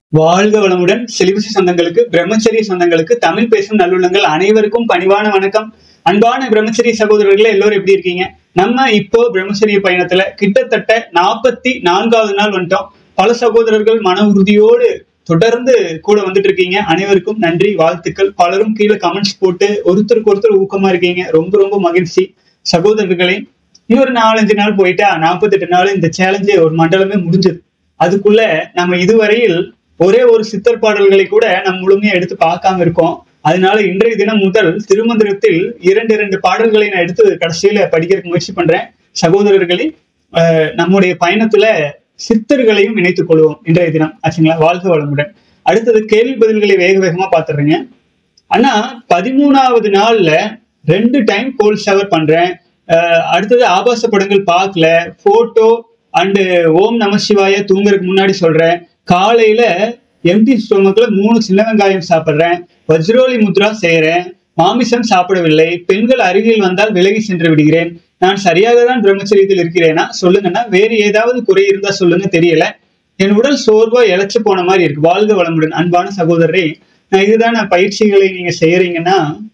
வாழ்க வளமுடன் செலிபசி சொந்தங்களுக்கு பிரம்மச்சரிய சொந்தங்களுக்கு தமிழ் பேசும் நல்லுள்ளங்கள் அனைவருக்கும் பணிவான வணக்கம் அன்பான பிரம்மச்சரிய சகோதரர்களே எல்லோரும் எப்படி இருக்கீங்க நம்ம இப்போ பிரம்மச்சரிய பயணத்துல கிட்டத்தட்ட நாற்பத்தி நான்காவது நாள் வந்துட்டோம் பல சகோதரர்கள் மன உறுதியோடு தொடர்ந்து கூட வந்துட்டு இருக்கீங்க அனைவருக்கும் நன்றி வாழ்த்துக்கள் பலரும் கீழே கமெண்ட்ஸ் போட்டு ஒருத்தருக்கு ஒருத்தர் ஊக்கமா இருக்கீங்க ரொம்ப ரொம்ப மகிழ்ச்சி சகோதரர்களே இன்னொரு நாலஞ்சு நாள் போயிட்டா நாற்பத்தெட்டு நாள் இந்த சேலஞ்சே ஒரு மண்டலமே முடிஞ்சது அதுக்குள்ள நம்ம இதுவரையில் ஒரே ஒரு சித்தர் பாடல்களை கூட நம்ம முழுமையா எடுத்து பார்க்காம இருக்கோம் அதனால இன்றைய தினம் முதல் திருமந்திரத்தில் இரண்டு இரண்டு பாடல்களை நான் எடுத்து கடைசியில படிக்கிறதுக்கு முயற்சி பண்றேன் சகோதரர்களே அஹ், நம்முடைய பயணத்துல சித்தர்களையும் இணைத்துக் கொள்வோம் இன்றைய தினம் ஆச்சுங்களா வாழ்க வளமுடன் அடுத்தது கேள்வி பதில்களை வேக வேகமா பாத்துறேங்க ஆனா பதிமூணாவது நாள்ல ரெண்டு டைம் கோல்ட் ஷவர் பண்றேன் அஹ் அடுத்தது ஆபாச படங்கள் பார்க்கல போட்டோ அண்டு ஓம் நம சிவாய தூங்குறதுக்கு முன்னாடி சொல்றேன் காலையில எம்டி ஸ்டொமக்ல மூணு சின்ன வெங்காயம் சாப்பிடுறேன் வஜ்ரோலி முத்ரா செய்யறேன் மாமிசம் சாப்பிடவில்லை பெண்கள் அருகில் வந்தால் விலகி சென்று விடுகிறேன் நான் சரியாக தான் பிரம்மச்சரியத்தில் இருக்கிறேனா சொல்லுங்கன்னா வேறு ஏதாவது குறை இருந்தா சொல்லுங்க தெரியல என் உடல் சோர்வா இழைச்சு போன மாதிரி இருக்கு வாழ்க வளமுடன் அன்பான சகோதரரே நான் இதுதான பயிற்சிகளை நீங்க செய்யறீங்கன்னா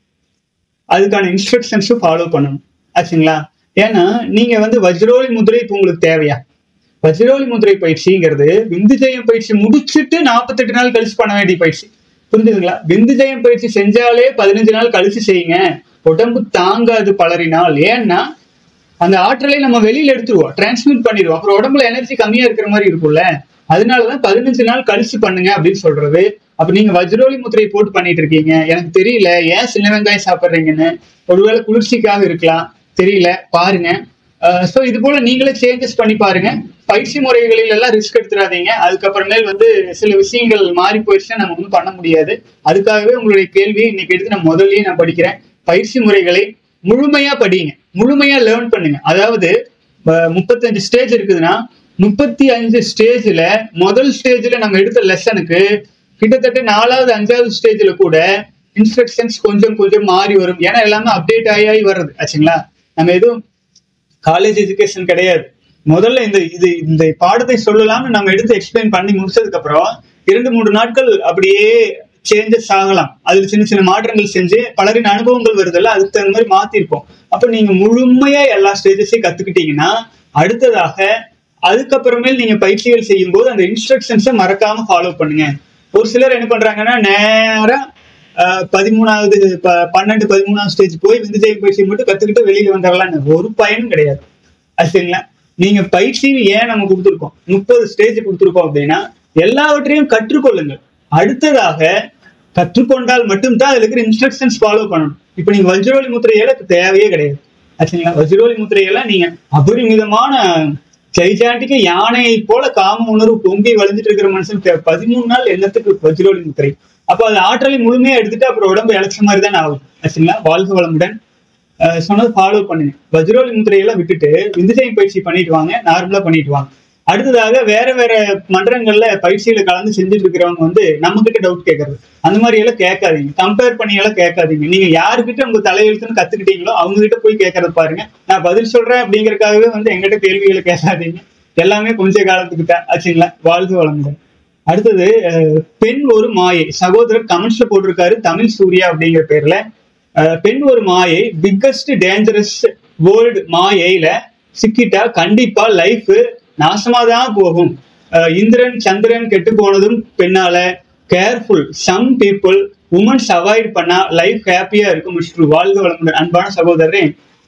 அதுக்கான இன்ஸ்ட்ரக்ஷன்ஸும் ஃபாலோ பண்ணணும் ஆச்சுங்களா ஏன்னா நீங்க வந்து வஜ்ரோலி முதிரை இப்போ உங்களுக்கு தேவையா வஜ்ரோலி முதிரை பயிற்சிங்கிறது விந்து ஜெயம் பயிற்சி முடிச்சுட்டு நாற்பத்தெட்டு நாள் கழிச்சு பண்ண வேண்டிய பயிற்சி புரிஞ்சுதுங்களா விந்து ஜெயம் பயிற்சி செஞ்சாலே பதினஞ்சு நாள் கழிச்சு செய்யுங்க உடம்பு தாங்காது பலரினால் ஏன்னா அந்த ஆற்றலை நம்ம வெளியில எடுத்துருவோம் டிரான்ஸ்மிட் பண்ணிடுவோம் அப்புறம் உடம்புல எனர்ஜி கம்மியா இருக்கிற மாதிரி இருக்கும்ல அதனாலதான் பதினஞ்சு நாள் கழிச்சு பண்ணுங்க அப்படின்னு சொல்றது அப்ப நீங்க வஜ்ரோலி முத்திரை போட்டு பண்ணிட்டு இருக்கீங்க எனக்கு தெரியல ஏன் சின்ன வெங்காயம் சாப்பிடுறீங்கன்னு ஒருவேளை குளிர்ச்சிக்காக இருக்கலாம் தெரியல பாருங்க ஸோ இது போல நீங்களே சேஞ்சஸ் பண்ணி பாருங்க பயிற்சி முறைகளில் எல்லாம் ரிஸ்க் எடுத்துடாதீங்க அதுக்கப்புறமேல் வந்து சில விஷயங்கள் மாறி போயிடுச்சுன்னா நம்ம ஒன்றும் பண்ண முடியாது அதுக்காகவே உங்களுடைய கேள்வியை இன்னைக்கு எடுத்து நான் முதல்லயே நான் படிக்கிறேன் பயிற்சி முறைகளை முழுமையா படிங்க முழுமையா லேர்ன் பண்ணுங்க அதாவது அஹ், முப்பத்தஞ்சு ஸ்டேஜ் இருக்குதுன்னா முப்பத்தி அஞ்சு ஸ்டேஜ்ல முதல் ஸ்டேஜ்ல நம்ம எடுத்த லெசனுக்கு கிட்டத்தட்ட நாலாவது அஞ்சாவது ஸ்டேஜ்ல கூட இன்ஸ்ட்ரக்ஷன்ஸ் கொஞ்சம் கொஞ்சம் மாறி வரும் ஏன்னா எல்லாமே அப்டேட் ஆகி ஆகி வர்றது ஆச்சுங்களா நம்ம எதுவும் காலேஜ் எஜுகேஷன் கிடையாது முதல்ல இந்த இது இந்த பாடத்தை சொல்லலாம்னு நம்ம எடுத்து எக்ஸ்பிளைன் பண்ணி முடிச்சதுக்கு அப்புறம் இரண்டு மூன்று நாட்கள் அப்படியே சேஞ்சஸ் ஆகலாம் அதுல சின்ன சின்ன மாற்றங்கள் செஞ்சு பலரின் அனுபவங்கள் வருதல்ல அதுக்கு தகுந்த மாதிரி மாத்திருப்போம் அப்ப நீங்க முழுமையா எல்லா ஸ்டேஜஸையும் கத்துக்கிட்டீங்கன்னா அடுத்ததாக அதுக்கப்புறமேல் நீங்க பயிற்சிகள் செய்யும் போது அந்த இன்ஸ்ட்ரக்ஷன்ஸை மறக்காம ஃபாலோ பண்ணுங்க ஒரு சிலர் என்ன பண்றாங்கன்னா நேரா ஆஹ், பதிமூணாவது ப- பன்னெண்டு பதிமூணாவது ஸ்டேஜ் போய் விந்துஜெய பயிற்சி மட்டும் கத்துக்கிட்டு வெளியில வந்துடலாம் ஒரு பயனும் கிடையாது ஆச்சுங்களா நீங்க பயிற்சி ஏன் நம்ம கொடுத்துருக்கோம் முப்பது ஸ்டேஜ் கொடுத்துருக்கோம் அப்படின்னா எல்லாவற்றையும் கற்றுக்கொள்ளுங்கள் அடுத்ததாக கற்றுக்கொண்டால் மட்டும்தான் அதுல இருக்கிற இன்ஸ்ட்ரக்ஷன்ஸ் ஃபாலோ பண்ணணும் இப்போ நீங்க வஜ்ரோலி முத்திரையில இப்ப தேவையே கிடையாது ஆச்சுங்களா வஜ்ரோலி முத்திரையெல்லாம் நீங்க அபரிமிதமான ஜெய்ஜாண்டிக்க யானையை போல காம உணர்வு பொங்கி வளைஞ்சிட்டு இருக்கிற மனுஷன் தே- பதிமூணு நாள் எண்ணத்துக்கு வஜ்ரோலி முத்திரை அப்ப அது ஆற்றலை முழுமையா எடுத்துட்டு அப்புறம் உடம்பு இழைச்ச மாதிரி தான் ஆகும் ஆச்சுங்களா வாழ்க வளமுடன் அஹ் சொன்னது ஃபாலோ பண்ணுங்க வஜ்ரோலி முத்திரையெல்லாம் விட்டுட்டு விந்துஜய பயிற்சி பண்ணிட்டு வாங்க நார்மலா பண்ணிட்டு வாங்க அடுத்ததாக வேற வேற மன்றங்கள்ல பயிற்சியில கலந்து செஞ்சுட்டு இருக்கிறவங்க வந்து நம்ம கிட்ட டவுட் கேட்கறது அந்த மாதிரி எல்லாம் கேட்காதீங்க கம்பேர் பண்ணி எல்லாம் கேட்காதீங்க நீங்க யாருக்கிட்ட உங்க தலையெழுத்துன்னு கத்துக்கிட்டீங்களோ அவங்க கிட்ட போய் கேட்கறது பாருங்க நான் பதில் சொல்றேன் அப்படிங்கறதுக்காகவே வந்து எங்கிட்ட கேள்விகளை கேட்காதீங்க எல்லாமே கொஞ்ச காலத்துக்கு தான் ஆச்சுங்களா வாழ்க வளமுடன் அடுத்தது அஹ், பெண் ஒரு மாயை சகோதரர் கமெண்ட்ஸ்ல போட்டிருக்காரு தமிழ் சூர்யா அப்படிங்கிற பேர்ல அஹ், பெண் ஒரு மாயை பிக்கஸ்ட் டேஞ்சரஸ் வேர்ல்டு மாயையில சிக்கிட்டா கண்டிப்பா லைஃப் நாசமா தான் போகும் அஹ், இந்திரன் சந்திரன் கெட்டு போனதும் பெண்ணால careful some people womens avoid பண்ணா லைஃப் ஹாப்பியா இருக்கும் மிஸ்டர் வாழ்க வளமுடன் அன்பான சகோதரரே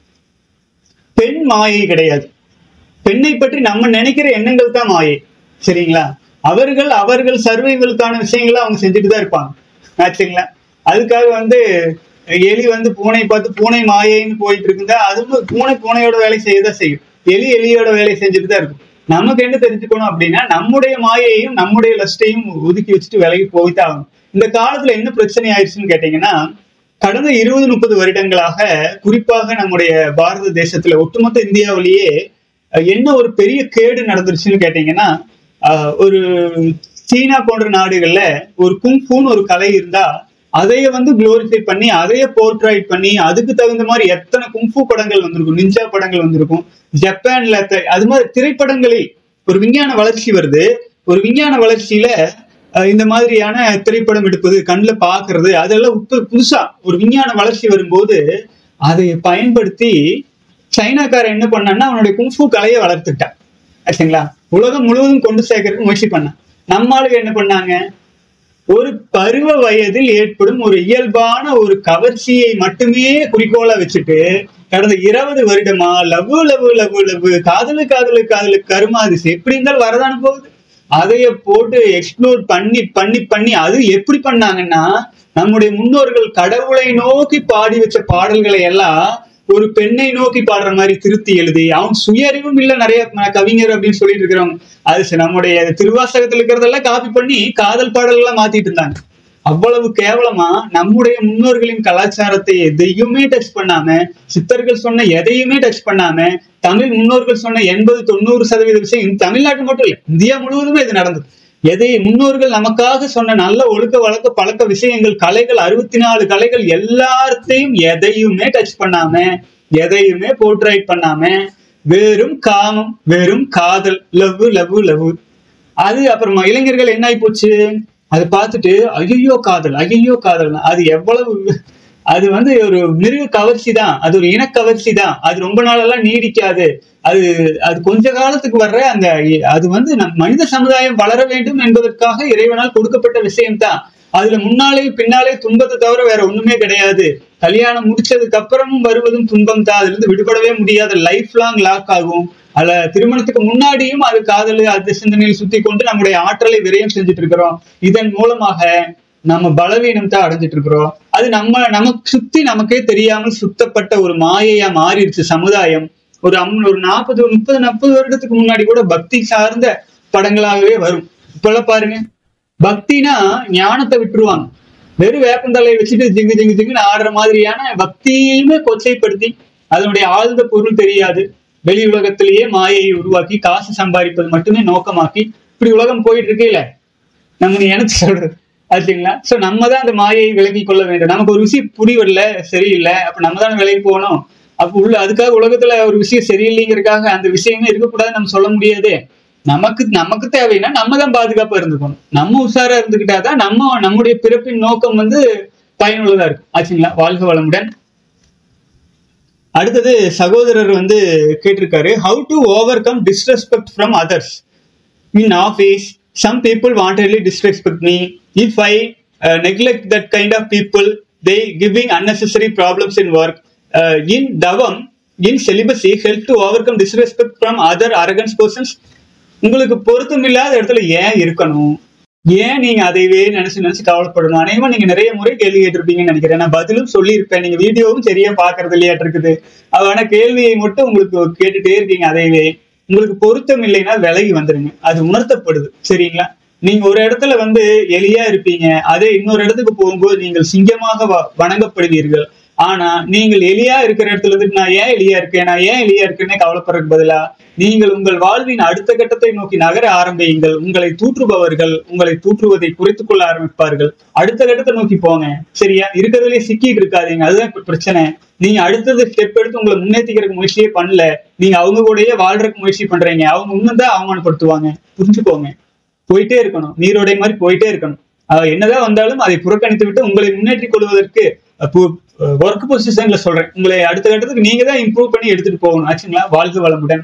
பெண் மாயை கிடையாது பெண்ணை பற்றி நம்ம நினைக்கிற எண்ணங்கள் தான் மாயை சரிங்களா அவர்கள் அவர்கள் சர்வைவலுக்கான விஷயங்களை அவங்க செஞ்சுட்டு தான் இருப்பாங்க ஆச்சுங்களா அதுக்காக வந்து எலி வந்து பூனை பார்த்து பூனை மாயைன்னு போயிட்டு இருக்குதா அதுவும் பூனை பூனையோட வேலை செய்ய தான் செய்யும் எலி எலியோட வேலை செஞ்சுட்டு தான் இருக்கும் நமக்கு என்ன தெரிஞ்சுக்கணும் அப்படின்னா நம்முடைய மாயையும் நம்முடைய லஸ்டையும் ஒதுக்கி வச்சுட்டு விலகி போய்தான் ஆகணும் இந்த காலத்துல என்ன பிரச்சனை ஆயிடுச்சுன்னு கேட்டீங்கன்னா கடந்த இருபது முப்பது வருடங்களாக குறிப்பாக நம்முடைய பாரத தேசத்துல ஒட்டுமொத்த இந்தியாவிலேயே அஹ், என்ன ஒரு பெரிய கேடு நடந்துருச்சுன்னு கேட்டீங்கன்னா அஹ், ஒரு சீனா போன்ற நாடுகள்ல ஒரு குங்ஃபூன்னு ஒரு கலை இருந்தா அதைய வந்து குளோரிஃபை பண்ணி அதைய போர்ட்ரைட் பண்ணி அதுக்கு தகுந்த மாதிரி எத்தனை குங்ஃபூ படங்கள் வந்திருக்கும் நிஞ்சா படங்கள் வந்திருக்கும் ஜப்பான்ல த- அது மாதிரி திரைப்படங்களில் ஒரு விஞ்ஞான வளர்ச்சி வருது ஒரு விஞ்ஞான வளர்ச்சியில அஹ் இந்த மாதிரியான திரைப்படம் எடுப்பது கண்ணில் பார்க்கிறது அதெல்லாம் உப்பு புதுசா ஒரு விஞ்ஞான வளர்ச்சி வரும்போது அதை பயன்படுத்தி சைனாக்காரன் என்ன பண்ணான்னா அவனுடைய குங்ஃபு கலையை வளர்த்துட்டான் ஆச்சுங்களா உலகம் முழுவதும் கொண்டு சேர்க்கறதுக்கு முயற்சி பண்ணான் நம்ம ஆளுங்க என்ன பண்ணாங்க ஒரு பருவ வயதில் ஏற்படும் ஒரு இயல்பான ஒரு கவர்ச்சியை மட்டுமே குறிக்கோளா வச்சுட்டு கடந்த இருபது வருடமா லவ்வு லவ்வு லவ்வு லவ்வு காதலு காதலு காதலு கருமாதிசி எப்படி இருந்தாலும் வரதானு போகுது அதைய போட்டு எக்ஸ்ப்ளோர் பண்ணி பண்ணி பண்ணி அது எப்படி பண்ணாங்கன்னா நம்முடைய முன்னோர்கள் கடவுளை நோக்கி பாடி வச்ச பாடல்களை எல்லாம் ஒரு பெண்ணை நோக்கி பாடுற மாதிரி திருத்தி எழுதி அவன் சுயறிவும் இல்ல நிறைய ம- கவிஞர் அப்படின்னு சொல்லிட்டு இருக்கிறவங்க அது சரி, நம்முடைய திருவாசகத்துல இருக்கிறதெல்லாம் காப்பி பண்ணி காதல் பாடல் எல்லாம் மாத்திட்டு இருந்தாங்க அவ்வளவு கேவலமா நம்முடைய முன்னோர்களின் கலாச்சாரத்தை எதையுமே டச் பண்ணாம சித்தர்கள் சொன்ன எதையுமே டச் பண்ணாம தமிழ் முன்னோர்கள் சொன்ன எண்பது தொண்ணூறு சதவீத விஷயம் இந்த தமிழ்நாட்டு மட்டும் இல்லை இந்தியா முழுவதுமே இது நடந்தது எதை முன்னோர்கள் நமக்காக சொன்ன நல்ல ஒழுக்க வழக்க பழக்க விஷயங்கள் கலைகள் அறுபத்தி நாலு கலைகள் எல்லாத்தையும் எதையுமே டச் பண்ணாம எதையுமே போர்ட்ரைட் பண்ணாம வெறும் காமம் வெறும் காதல் லவ் லவ் லவ் அது அப்புறமா இளைஞர்கள் என்ன ஆகி போச்சு அதை பார்த்துட்டு ஐயோ காதல் ஐயோ காதல் அது எவ்வளவு அது வந்து ஒரு மிருக கவர்ச்சி தான் அது ஒரு இனக்கவர்ச்சி தான் அது ரொம்ப நாளெல்லாம் நீடிக்காது அது அது கொஞ்ச காலத்துக்கு வர்ற அந்த அது வந்து நம் மனித சமுதாயம் வளர வேண்டும் என்பதற்காக இறைவனால் கொடுக்கப்பட்ட விஷயம்தான் அதுல முன்னாலே பின்னாலே துன்பத்தை தவிர வேற ஒண்ணுமே கிடையாது கல்யாணம் முடிச்சதுக்கு அப்புறமும் வருவதும் துன்பம் தான் அதுல இருந்து விடுபடவே முடியாது லைஃப் லாங் லாக் ஆகும் அல்ல திருமணத்துக்கு முன்னாடியும் அது காதல் அது சிந்தனையில் சுத்தி கொண்டு நம்முடைய ஆற்றலை விரயம் செஞ்சுட்டு இருக்கிறோம் இதன் மூலமாக நம்ம பலவீனம் தான் அடைஞ்சிட்டு இருக்கிறோம் அது நம்ம நமக்கு சுத்தி நமக்கே தெரியாமல் சுத்தப்பட்ட ஒரு மாயையா மாறிடுச்சு சமுதாயம் ஒரு அம் ஒரு நாற்பது முப்பது நாற்பது வருடத்துக்கு முன்னாடி கூட பக்தி சார்ந்த படங்களாகவே வரும் இப்பெல்லாம் பாருங்க பக்தினா ஞானத்தை விட்டுருவாங்க வெறும் வேப்பந்தலையை வச்சுட்டு ஜிங்கு ஜிங்கு ஜிங்குன்னு ஆடுற மாதிரியான பக்தியுமே கொச்சைப்படுத்தி அதனுடைய ஆழ்ந்த பொருள் தெரியாது வெளி உலகத்திலேயே மாயையை உருவாக்கி காசு சம்பாதிப்பது மட்டுமே நோக்கமாக்கி இப்படி உலகம் போயிட்டு இருக்கேல நம்ம எனக்கு சொல்றது ஆச்சுங்களா சோ நம்ம தான் அந்த மாயையை விலக்கி கொள்ள வேண்டும் நமக்கு ஒரு விஷயம் புரியவில்லை சரியில்லை அப்ப நம்ம தான் விலகி போகணும் அப்ப உள்ள அதுக்காக உலகத்துல ஒரு விஷயம் சரியில்லைங்கிறதுக்காக அந்த விஷயமே இருக்கக்கூடாது நம்ம சொல்ல முடியாது நமக்கு நமக்கு தேவைன்னா நம்ம தான் பாதுகாப்பா இருந்துக்கணும் நம்ம உஷாரா இருந்துக்கிட்டாதான் நம்ம நம்முடைய பிறப்பின் நோக்கம் வந்து பயனுள்ளதா இருக்கும் ஆச்சுங்களா வாழ்க வளமுடன் அடுத்தது சகோதரர் வந்து கேட்டிருக்காரு how to overcome disrespect from others in office some people wantonly disrespect me if i uh, neglect that kind of people they giving unnecessary problems in work uh, in davam in celibacy help to overcome disrespect from other arrogant persons உங்களுக்கு பொருத்தம் இல்லாத இடத்துல ஏன் இருக்கணும் ஏன் நீங்க அதைவே நினைச்சு நினைச்சு கவலைப்படணும் அநேகமா நீங்க நிறைய முறை கேள்வி கேட்டிருப்பீங்கன்னு நினைக்கிறேன் நான் பதிலும் சொல்லியிருப்பேன் நீங்க வீடியோவும் சரியா பாக்குறது இல்லையாட்டு இருக்குது ஆனா கேள்வியை மட்டும் உங்களுக்கு கேட்டுட்டே இருக்கீங்க அதைவே உங்களுக்கு பொருத்தம் இல்லைன்னா விலகி வந்துருங்க அது உணர்த்தப்படுது சரிங்களா நீங்க ஒரு இடத்துல வந்து எலியா இருப்பீங்க அதே இன்னொரு இடத்துக்கு போகும்போது நீங்கள் சிங்கமாக வ- வணங்கப்படுவீர்கள் ஆனா நீங்கள் எலியா இருக்கிற இடத்துல இருந்து நான் ஏன் எலியா இருக்கேன் நான் ஏன் எலியா இருக்கேன்னே கவலைப்படுறதுக்கு பதிலா நீங்கள் உங்கள் வாழ்வின் அடுத்த கட்டத்தை நோக்கி நகர ஆரம்பியுங்கள் உங்களை தூற்றுபவர்கள் உங்களை தூற்றுவதை குறைத்துக் கொள்ள ஆரம்பிப்பார்கள் அடுத்த கட்டத்தை நோக்கி போங்க சரியா இருக்கிறதுலே சிக்கிட்டு இருக்காதீங்க அதுதான் இப்ப பிரச்சனை நீங்க அடுத்தது ஸ்டெப் எடுத்து உங்களை முன்னேற்றிக்கிறதுக்கு முயற்சியே பண்ணல நீங்க அவங்க கூடயே வாழ்றதுக்கு முயற்சி பண்றீங்க அவங்க இன்னும் தான் அவமானப்படுத்துவாங்க புரிஞ்சுக்கோங்க போயிட்டே இருக்கணும் நீரோடை மாதிரி போயிட்டே இருக்கணும் அஹ் என்னதான் வந்தாலும் அதை புறக்கணித்து விட்டு உங்களை முன்னேற்றிக் கொள்வதற்கு ஒர்க் பொசிஷன்ல சொல்றேன் உங்களை அடுத்த கட்டத்துக்கு நீங்க தான் இம்ப்ரூவ் பண்ணி எடுத்துட்டு போகணும் ஆச்சுங்களா வாழ்க வளமுடன்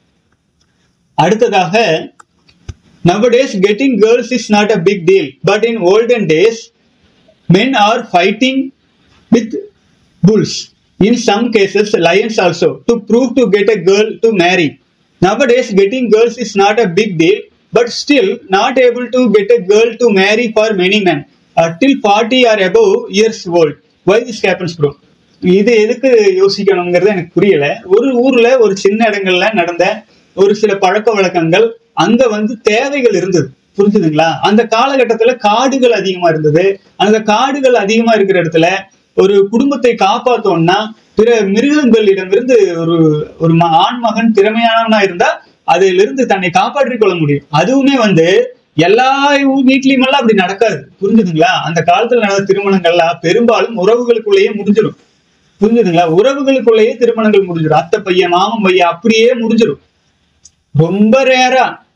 அடுத்ததாக nowadays getting girls is not a big deal but in olden days men are fighting with bulls in some cases lions also to prove to get a girl to marry nowadays getting girls is not a big deal but still not able to get a girl to marry for many men uh, till 40 or above years old why this happens bro இது எதுக்கு யோசிக்கணுங்கிறது எனக்கு புரியல ஒரு ஊர்ல ஒரு சின்ன இடங்கள்ல நடந்த ஒரு சில பழக்க வழக்கங்கள் அங்க வந்து தேவைகள் இருந்தது புரிஞ்சுதுங்களா அந்த காலகட்டத்துல காடுகள் அதிகமா இருந்தது அந்த காடுகள் அதிகமா இருக்கிற இடத்துல ஒரு குடும்பத்தை காப்பாத்தோம்னா பிற மிருகங்களிடமிருந்து ஒரு ஒரு ம- ஆண் மகன் திறமையானவனா இருந்தா அதிலிருந்து தன்னை காப்பாற்றிக் கொள்ள முடியும் அதுவுமே வந்து எல்லா ஊ- வீட்லயும் எல்லாம் அப்படி நடக்காது புரிஞ்சுதுங்களா அந்த காலத்துல நடந்த திருமணங்கள்லாம் பெரும்பாலும் உறவுகளுக்குள்ளேயே முடிஞ்சிடும் புரிஞ்சுதுங்களா உறவுகளுக்குள்ளேயே திருமணங்கள் முடிஞ்சிடும் அத்தை பையன் மாமன் பையன் அப்படியே முடிஞ்சிடும் ரொம்ப ரேரா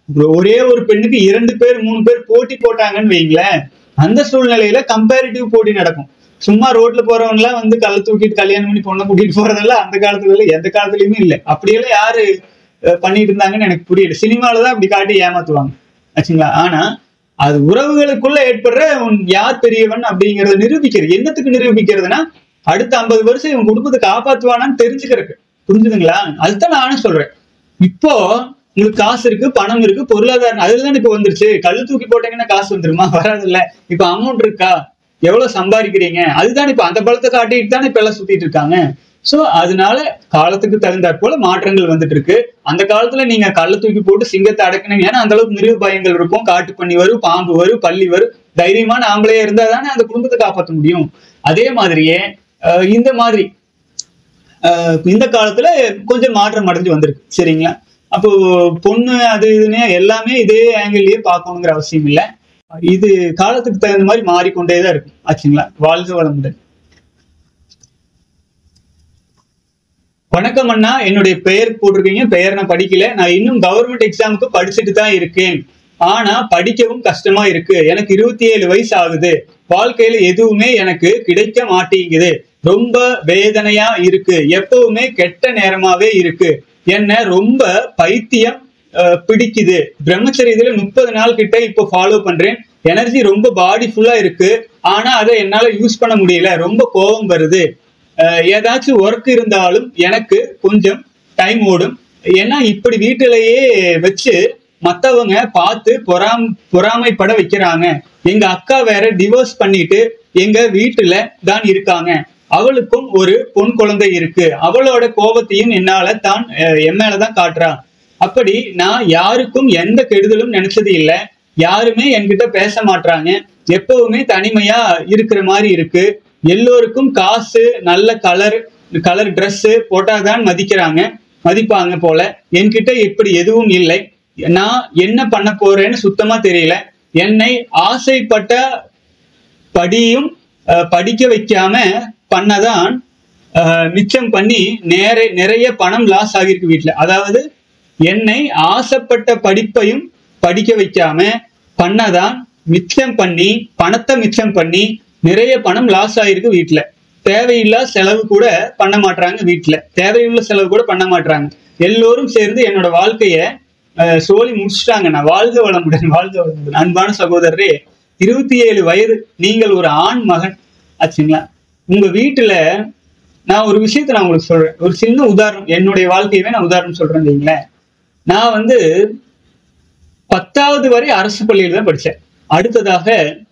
ஒரே ஒரு பெண்ணுக்கு இரண்டு பேர் மூணு பேர் போட்டி போட்டாங்கன்னு வைங்களேன் அந்த சூழ்நிலையில கம்பேரிட்டிவ் போட்டி நடக்கும் சும்மா ரோட்ல போறவங்க எல்லாம் வந்து கள்ள தூக்கிட்டு கல்யாணம் பண்ணி பொண்ணை கூட்டிட்டு போறதெல்லாம் அந்த காலத்துல இல்ல எந்த காலத்துலயுமே இல்ல அப்படியெல்லாம் யாரு அஹ், பண்ணிட்டு இருந்தாங்கன்னு எனக்கு புரியல சினிமால தான் அப்படி காட்டி ஏமாத்துவாங்க ஆச்சுங்களா ஆனா அது உறவுகளுக்குள்ள ஏற்படுற உன் யார் பெரியவன் அப்படிங்கறத நிரூபிக்கிறது என்னத்துக்கு நிரூபிக்கிறதுனா அடுத்த ஐம்பது வருஷம் இவன் குடும்பத்தை காப்பாத்துவானான்னு தெரிஞ்சுக்கிறதுக்கு புரிஞ்சுதுங்களா அதுதான் நானும் சொல்றேன் இப்போ உங்களுக்கு காசு இருக்கு பணம் இருக்கு பொருளாதாரம் அதுலதான் இப்ப வந்துருச்சு கல்லு தூக்கி போட்டீங்கன்னா காசு வந்துருமா வராதுல்ல இப்ப அமௌண்ட் இருக்கா எவ்வளவு சம்பாதிக்கிறீங்க அதுதான் இப்ப அந்த பலத்தை காட்டிட்டு தானே இப்ப எல்லாம் சுத்திட்டு இருக்காங்க சோ அதனால காலத்துக்கு தகுந்தாற் போல மாற்றங்கள் வந்துட்டு இருக்கு அந்த காலத்துல நீங்க கல்ல தூக்கி போட்டு சிங்கத்தை அடக்குனீங்க ஏன்னா அந்த அளவுக்கு மிருக பயங்கள் இருக்கும் காட்டு பண்ணி வரும் பாம்பு வரும் பள்ளி வரும் தைரியமான ஆம்பளையா இருந்தா தானே அந்த குடும்பத்தை காப்பாற்ற முடியும் அதே மாதிரியே அஹ் இந்த மாதிரி அஹ் இந்த காலத்துல கொஞ்சம் மாற்றம் அடைஞ்சு வந்திருக்கு சரிங்களா அப்போ பொண்ணு அது இதுன்னு எல்லாமே இதே ஆங்கிள்லயே பார்க்கணுங்கிற அவசியம் இல்லை இது காலத்துக்கு தகுந்த மாதிரி மாறிக்கொண்டே தான் இருக்கும் ஆச்சுங்களா வாழ்க வளமுடன் வணக்கம் அண்ணா என்னுடைய பெயர் போட்டிருக்கீங்க பெயர் நான் படிக்கல நான் இன்னும் கவர்மெண்ட் எக்ஸாமுக்கு படிச்சுட்டு தான் இருக்கேன் ஆனா படிக்கவும் கஷ்டமா இருக்கு எனக்கு இருபத்தி ஏழு வயசு ஆகுது வாழ்க்கையில எதுவுமே எனக்கு கிடைக்க மாட்டேங்குது ரொம்ப வேதனையா இருக்கு எப்பவுமே கெட்ட நேரமாவே இருக்கு என்ன ரொம்ப பைத்தியம் அஹ், பிடிக்குது பிரம்மச்சரியத்துல முப்பது நாள் கிட்ட இப்போ ஃபாலோ பண்றேன் எனர்ஜி ரொம்ப பாடி ஃபுல்லா இருக்கு ஆனா அதை என்னால யூஸ் பண்ண முடியல ரொம்ப கோபம் வருது அஹ் ஏதாச்சும் ஒர்க் இருந்தாலும் எனக்கு கொஞ்சம் டைம் ஓடும் ஏன்னா இப்படி வீட்டிலேயே வச்சு மத்தவங்க பார்த்து பொறாம் பொறாமைப்பட வைக்கிறாங்க எங்க அக்கா வேற டிவோர்ஸ் பண்ணிட்டு எங்க வீட்டுல தான் இருக்காங்க அவளுக்கும் ஒரு பொன் குழந்தை இருக்கு அவளோட கோபத்தையும் என்னால தான் அஹ், என் மேலதான் காட்டுறா அப்படி நான் யாருக்கும் எந்த கெடுதலும் நினைச்சது இல்ல யாருமே என்கிட்ட பேச மாட்றாங்க எப்பவுமே தனிமையா இருக்கிற மாதிரி இருக்கு எல்லோருக்கும் காசு நல்ல கலர் கலர் Dress போட்டாதான் மதிக்கிறாங்க மதிப்பாங்க போல என்கிட்ட இப்படி எதுவும் இல்லை நான் என்ன பண்ண போறேன்னு சுத்தமா தெரியல என்னை ஆசைப்பட்ட படியும் அஹ், படிக்க வைக்காம பண்ணதான் அஹ், மிச்சம் பண்ணி நேர நிறைய பணம் லாஸ் ஆகியிருக்கு வீட்டுல அதாவது என்னை ஆசைப்பட்ட படிப்பையும் படிக்க வைக்காம பண்ணதான் மிச்சம் பண்ணி பணத்தை மிச்சம் பண்ணி நிறைய பணம் லாஸ் ஆகிருக்கு வீட்டுல தேவையில்லா செலவு கூட பண்ண மாட்றாங்க வீட்டுல தேவையுள்ள செலவு கூட பண்ண மாட்றாங்க எல்லோரும் சேர்ந்து என்னோட வாழ்க்கைய அஹ், சோலி முடிச்சிட்டாங்க நான் வாழ்க வளமுடன் வாழ்க வளமுடன் அன்பான சகோதரரே இருபத்தி ஏழு வயது நீங்கள் ஒரு ஆண் மகன் ஆச்சுங்களா உங்க வீட்டுல நான் ஒரு விஷயத்த நான் உங்களுக்கு சொல்றேன் ஒரு சின்ன உதாரணம் என்னுடைய வாழ்க்கையவே நான் உதாரணம் சொல்றேன் வைங்களேன் நான் வந்து பத்தாவது வரை அரசு பள்ளியில் தான் படித்தேன் அடுத்ததாக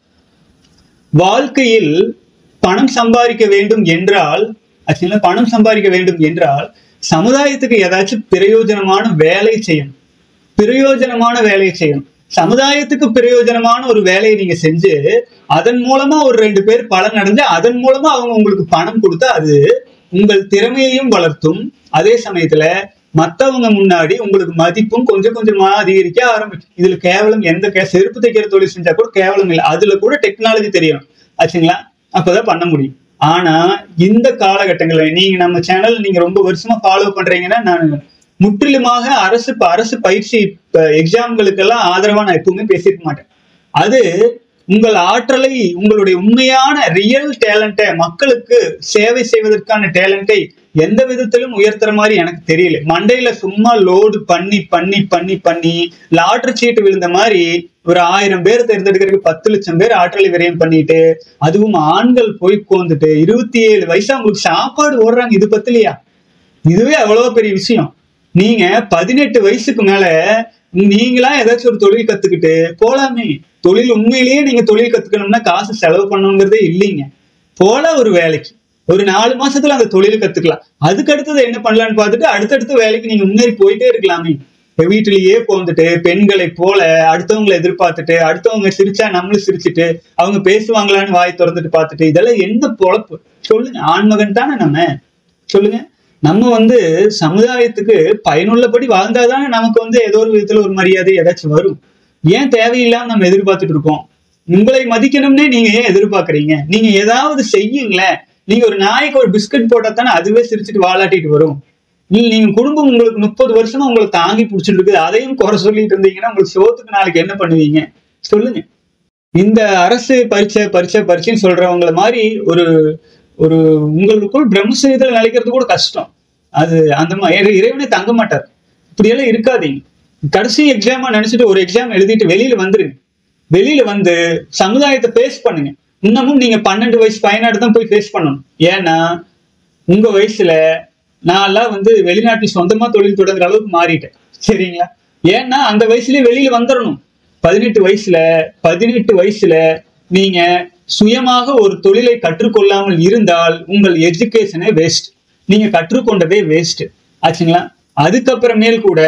வாழ்க்கையில் பணம் சம்பாதிக்க வேண்டும் என்றால் ஆக்சுவலா பணம் சம்பாதிக்க வேண்டும் என்றால் சமுதாயத்துக்கு ஏதாச்சும் பிரயோஜனமான வேலை செய்யணும் பிரயோஜனமான வேலையை செய்யணும் சமுதாயத்துக்கு பிரயோஜனமான ஒரு வேலையை நீங்க செஞ்சு அதன் மூலமா ஒரு ரெண்டு பேர் பலன் அடைஞ்சு அதன் மூலமா அவங்க உங்களுக்கு பணம் கொடுத்தா அது உங்கள் திறமையையும் வளர்த்தும் அதே சமயத்துல மத்தவங்க முன்னாடி உங்களுக்கு மதிப்பும் கொஞ்சம் கொஞ்சமா அதிகரிக்க ஆரம்பிக்கும் இதுல கேவலம் எந்த கே செருப்பு தைக்கிற தொழில் செஞ்சா கூட கேவலம் இல்லை அதுல கூட டெக்னாலஜி தெரியணும் ஆச்சுங்களா அப்பதான் பண்ண முடியும் ஆனா இந்த காலகட்டங்கள்ல நீங்க நம்ம சேனல் நீங்க ரொம்ப வருஷமா ஃபாலோ பண்றீங்கன்னா நான் முற்றிலுமாக அரசு அரசு பயிற்சி எக்ஸாம்களுக்கெல்லாம் ஆதரவா நான் எப்பவுமே பேசியிருக்க மாட்டேன் அது உங்கள் ஆற்றலை உங்களுடைய உண்மையான ரியல் டேலண்ட்டை மக்களுக்கு சேவை செய்வதற்கான டேலண்ட்டை எந்த விதத்திலும் உயர்த்துற மாதிரி எனக்கு தெரியல மண்டையில சும்மா லோடு பண்ணி பண்ணி பண்ணி பண்ணி லாட்டரி சீட்டு விழுந்த மாதிரி ஒரு ஆயிரம் பேர் தேர்ந்தெடுக்கிறதுக்கு பத்து லட்சம் பேர் ஆற்றலை விரயம் பண்ணிட்டு அதுவும் ஆண்கள் போய் கோந்துட்டு இருபத்தி ஏழு வயசா உங்களுக்கு சாப்பாடு ஓடுறாங்க இது பத்திலையா இதுவே அவ்வளவு பெரிய விஷயம் நீங்க பதினெட்டு வயசுக்கு மேல நீங்களா ஏதாச்சும் ஒரு தொழில் கத்துக்கிட்டு போலாமே தொழில் உண்மையிலேயே நீங்க தொழில் கத்துக்கணும்னா காசு செலவு பண்ணணுங்கிறதே இல்லைங்க போலாம் ஒரு வேலைக்கு ஒரு நாலு மாசத்துல அந்த தொழில் கத்துக்கலாம் அதுக்கு அடுத்தது என்ன பண்ணலாம்னு பார்த்துட்டு அடுத்தடுத்த வேலைக்கு நீங்க முன்னேறி போயிட்டே இருக்கலாமே இப்ப வீட்டிலேயே போந்துட்டு பெண்களை போல அடுத்தவங்களை எதிர்பார்த்துட்டு அடுத்தவங்க சிரிச்சா நம்மளும் சிரிச்சுட்டு அவங்க பேசுவாங்களான்னு வாய் திறந்துட்டு பார்த்துட்டு இதெல்லாம் என்ன பொழப்பு சொல்லுங்க ஆண்மகன் தானே நம்ம சொல்லுங்க நம்ம வந்து சமுதாயத்துக்கு பயனுள்ளபடி வாழ்ந்தாதானே நமக்கு வந்து ஏதோ ஒரு விதத்துல ஒரு மரியாதை ஏதாச்சும் வரும் ஏன் தேவையில்லாம நம்ம எதிர்பார்த்துட்டு இருக்கோம் உங்களை மதிக்கணும்னே நீங்க ஏன் எதிர்பார்க்கறீங்க நீங்க ஏதாவது செய்யுங்களேன் நீங்க ஒரு நாய்க்கு ஒரு பிஸ்கட் போட்டா தானே அதுவே சிரிச்சுட்டு வாலாட்டிட்டு வரும் இல்ல நீங்க குடும்பம் உங்களுக்கு முப்பது வருஷமா உங்களை தாங்கி பிடிச்சிட்டு இருக்குது அதையும் குறை சொல்லிட்டு இருந்தீங்கன்னா உங்களுக்கு சோத்துக்கு நாளைக்கு என்ன பண்ணுவீங்க சொல்லுங்க இந்த அரசு பரீட்சை பரீட்சை பரீட்சைன்னு சொல்றவங்கள மாதிரி ஒரு ஒரு உங்களுக்குள் பிரம்மசரீரத்தில் நிலைக்கிறது கூட கஷ்டம் அது அந்த மாதிரி இறைவனே தங்க மாட்டார் இப்படியெல்லாம் இருக்காதீங்க கடைசி எக்ஸாமா நினைச்சிட்டு ஒரு எக்ஸாம் எழுதிட்டு வெளியில வந்துருங்க வெளியில வந்து சமுதாயத்தை ஃபேஸ் பண்ணுங்க இன்னமும் நீங்க பன்னெண்டு வயசு பையனாடு தான் போய் ஃபேஸ் பண்ணணும் ஏன்னா உங்க வயசுல நான் எல்லாம் வந்து வெளிநாட்டில் சொந்தமா தொழில் தொடங்குற அளவுக்கு மாறிட்டேன் சரிங்களா ஏன்னா அந்த வயசுலயே வெளியில வந்துடணும் பதினெட்டு வயசுல பதினெட்டு வயசுல நீங்க சுயமாக ஒரு தொழிலை கற்றுக்கொள்ளாமல் இருந்தால் உங்கள் எஜுகேஷனே வேஸ்ட் நீங்க கற்றுக்கொண்டதே வேஸ்ட் ஆச்சுங்களா அதுக்கப்புறமேல் கூட